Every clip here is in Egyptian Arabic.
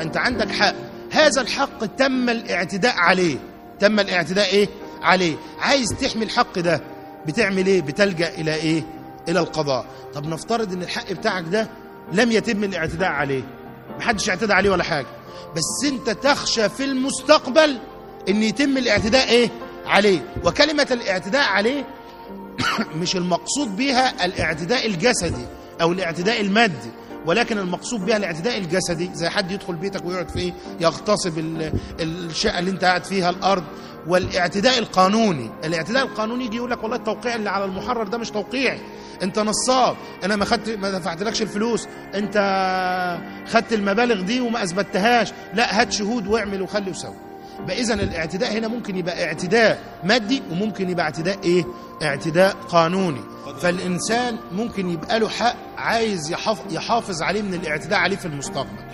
فانت عندك حق هذا الحق تم الاعتداء عليه تم الاعتداء ايه عليه عايز تحمي الحق ده بتعمل ايه بتلجأ الى ايه الى القضاء طب نفترض ان الحق بتاعك ده لم يتم الاعتداء عليه محدش اعتدى عليه ولا حاجه بس انت تخشى في المستقبل ان يتم الاعتداء ايه عليه وكلمه الاعتداء عليه مش المقصود بها الاعتداء الجسدي او الاعتداء المادي ولكن المقصود بها الاعتداء الجسدي زي حد يدخل بيتك ويقعد فيه يغتصب ال- الشقه اللي انت قاعد فيها الارض والاعتداء القانوني الاعتداء القانوني يجي يقول لك والله التوقيع اللي على المحرر ده مش توقيعي انت نصاب انا ما خدت ما دفعتلكش الفلوس انت خدت المبالغ دي وما اثبتهاش لا هات شهود واعمل وخلي وسوي يبقى اذا الاعتداء هنا ممكن يبقى اعتداء مادي وممكن يبقى اعتداء ايه اعتداء قانوني فالانسان ممكن يبقى له حق عايز يحافظ, يحافظ عليه من الاعتداء عليه في المستقبل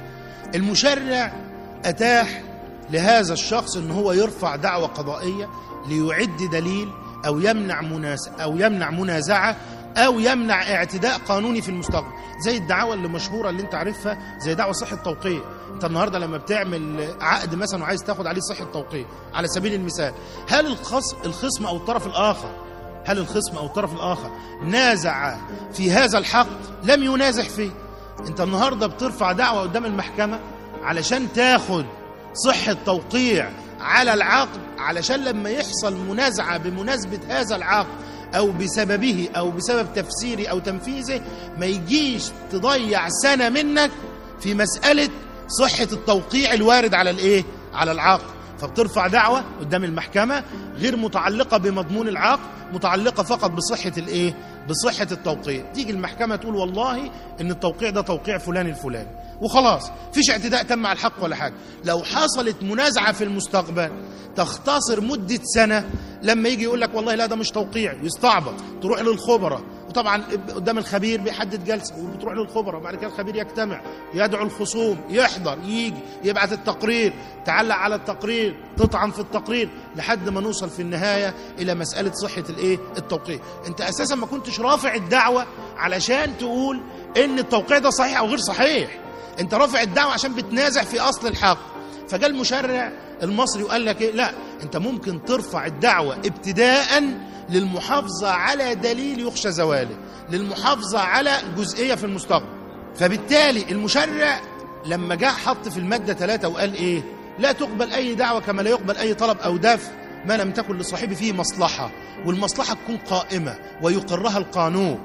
المشرع اتاح لهذا الشخص ان هو يرفع دعوة قضائية ليعد دليل او يمنع مناس او يمنع منازعة او يمنع اعتداء قانوني في المستقبل زي الدعاوى اللي مشهورة اللي انت عارفها زي دعوة صحة توقيع انت النهاردة لما بتعمل عقد مثلا وعايز تاخد عليه صحة توقيع على سبيل المثال هل الخصم الخصم او الطرف الاخر هل الخصم او الطرف الاخر نازع في هذا الحق لم ينازع فيه انت النهارده بترفع دعوه قدام المحكمه علشان تاخد صحه توقيع على العقد علشان لما يحصل منازعه بمناسبه هذا العقد او بسببه او بسبب تفسيره او تنفيذه ما يجيش تضيع سنه منك في مساله صحه التوقيع الوارد على الايه على العقد فبترفع دعوة قدام المحكمة غير متعلقة بمضمون العقد متعلقة فقط بصحة الايه بصحة التوقيع تيجي المحكمة تقول والله ان التوقيع ده توقيع فلان الفلاني وخلاص فيش اعتداء تم على الحق ولا حاجة لو حصلت منازعة في المستقبل تختصر مدة سنة لما يجي يقول لك والله لا ده مش توقيع يستعبط تروح للخبراء وطبعا قدام الخبير بيحدد جلسه وبتروح للخبراء وبعد كده الخبير يجتمع يدعو الخصوم يحضر يجي يبعت التقرير تعلق على التقرير تطعن في التقرير لحد ما نوصل في النهايه الى مساله صحه الايه التوقيع انت اساسا ما كنتش رافع الدعوه علشان تقول ان التوقيع ده صحيح او غير صحيح انت رافع الدعوه عشان بتنازع في اصل الحق فجاء المشرع المصري وقال لك ايه لا انت ممكن ترفع الدعوه ابتداء للمحافظه على دليل يخشى زواله للمحافظه على جزئيه في المستقبل فبالتالي المشرع لما جاء حط في الماده ثلاثة وقال ايه لا تقبل اي دعوه كما لا يقبل اي طلب او دفع ما لم تكن لصاحبه فيه مصلحه والمصلحه تكون قائمه ويقرها القانون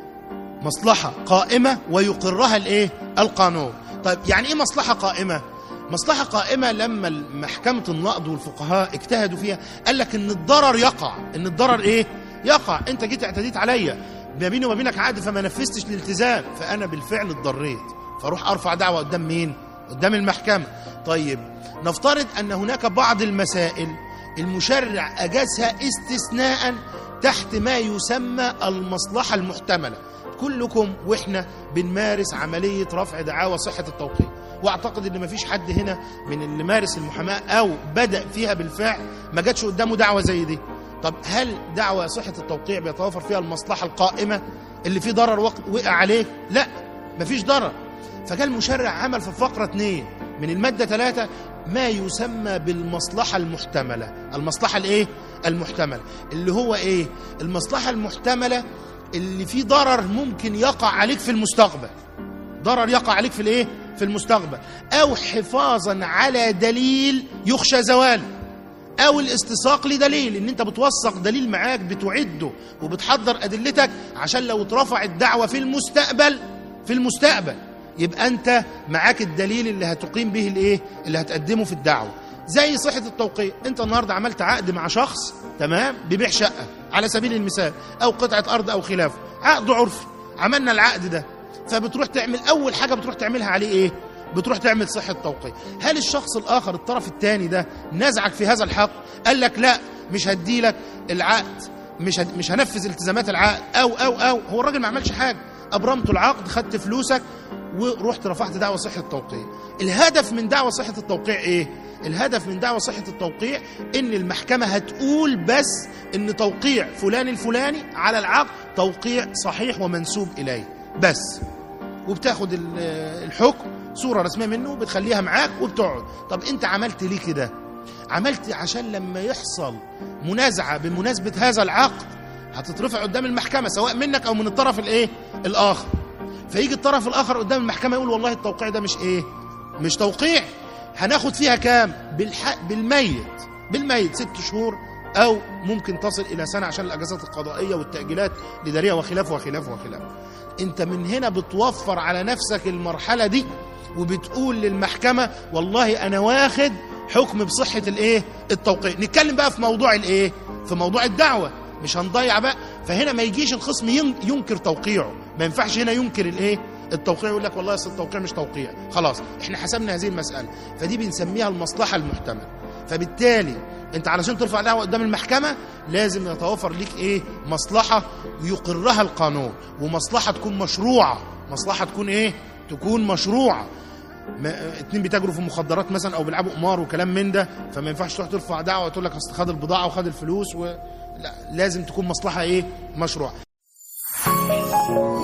مصلحه قائمه ويقرها الايه القانون طيب يعني ايه مصلحه قائمه مصلحة قائمة لما محكمة النقض والفقهاء اجتهدوا فيها قال لك ان الضرر يقع ان الضرر ايه يقع انت جيت اعتديت عليا ما بيني وما بينك عقد فما نفذتش الالتزام فانا بالفعل اتضريت فاروح ارفع دعوة قدام مين قدام المحكمة طيب نفترض ان هناك بعض المسائل المشرع اجازها استثناء تحت ما يسمى المصلحة المحتملة كلكم واحنا بنمارس عملية رفع دعاوى صحة التوقيع واعتقد ان مفيش حد هنا من اللي مارس المحاماه او بدا فيها بالفعل ما جاتش قدامه دعوه زي دي طب هل دعوه صحه التوقيع بيتوافر فيها المصلحه القائمه اللي فيه ضرر وقع عليك لا مفيش ضرر فجاء المشرع عمل في الفقره 2 من الماده 3 ما يسمى بالمصلحه المحتمله المصلحه الايه المحتمله اللي هو ايه المصلحه المحتمله اللي فيه ضرر ممكن يقع عليك في المستقبل ضرر يقع عليك في الايه في المستقبل او حفاظا على دليل يخشى زواله او الاستساق لدليل ان انت بتوثق دليل معاك بتعده وبتحضر ادلتك عشان لو اترفع الدعوه في المستقبل في المستقبل يبقى انت معاك الدليل اللي هتقيم به الايه اللي هتقدمه في الدعوه زي صحه التوقيع انت النهارده عملت عقد مع شخص تمام ببيع شقه على سبيل المثال او قطعه ارض او خلافه عقد عرفي عملنا العقد ده فبتروح تعمل اول حاجه بتروح تعملها عليه ايه بتروح تعمل صحه توقيع هل الشخص الاخر الطرف الثاني ده نزعك في هذا الحق قال لك لا مش هدي لك العقد مش هد... مش هنفذ التزامات العقد او او او هو الراجل ما عملش حاجه ابرمت العقد خدت فلوسك ورحت رفعت دعوه صحه التوقيع الهدف من دعوه صحه التوقيع ايه الهدف من دعوه صحه التوقيع ان المحكمه هتقول بس ان توقيع فلان الفلاني على العقد توقيع صحيح ومنسوب اليه بس وبتاخد الحكم صوره رسميه منه بتخليها معاك وبتقعد طب انت عملت ليه كده عملت عشان لما يحصل منازعه بمناسبه هذا العقد هتترفع قدام المحكمه سواء منك او من الطرف الايه الاخر فيجي الطرف الاخر قدام المحكمه يقول والله التوقيع ده مش ايه مش توقيع هناخد فيها كام بالحق بالميت بالميت ست شهور او ممكن تصل الى سنه عشان الاجازات القضائيه والتاجيلات الاداريه وخلافه وخلافه وخلافه انت من هنا بتوفر على نفسك المرحله دي وبتقول للمحكمه والله انا واخد حكم بصحه الايه التوقيع نتكلم بقى في موضوع الايه في موضوع الدعوه مش هنضيع بقى فهنا ما يجيش الخصم ين- ينكر توقيعه ما ينفعش هنا ينكر الايه التوقيع يقول لك والله اصل التوقيع مش توقيع خلاص احنا حسبنا هذه المساله فدي بنسميها المصلحه المحتمله فبالتالي انت علشان ترفع دعوه قدام المحكمه لازم يتوفر ليك ايه مصلحه يقرها القانون ومصلحه تكون مشروعه مصلحه تكون ايه تكون مشروعه ما اتنين بيتاجروا في مخدرات مثلا او بيلعبوا قمار وكلام من ده فما ينفعش تروح ترفع دعوه وتقول لك اصل خد البضاعه وخد الفلوس و... لا لازم تكون مصلحه ايه مشروعه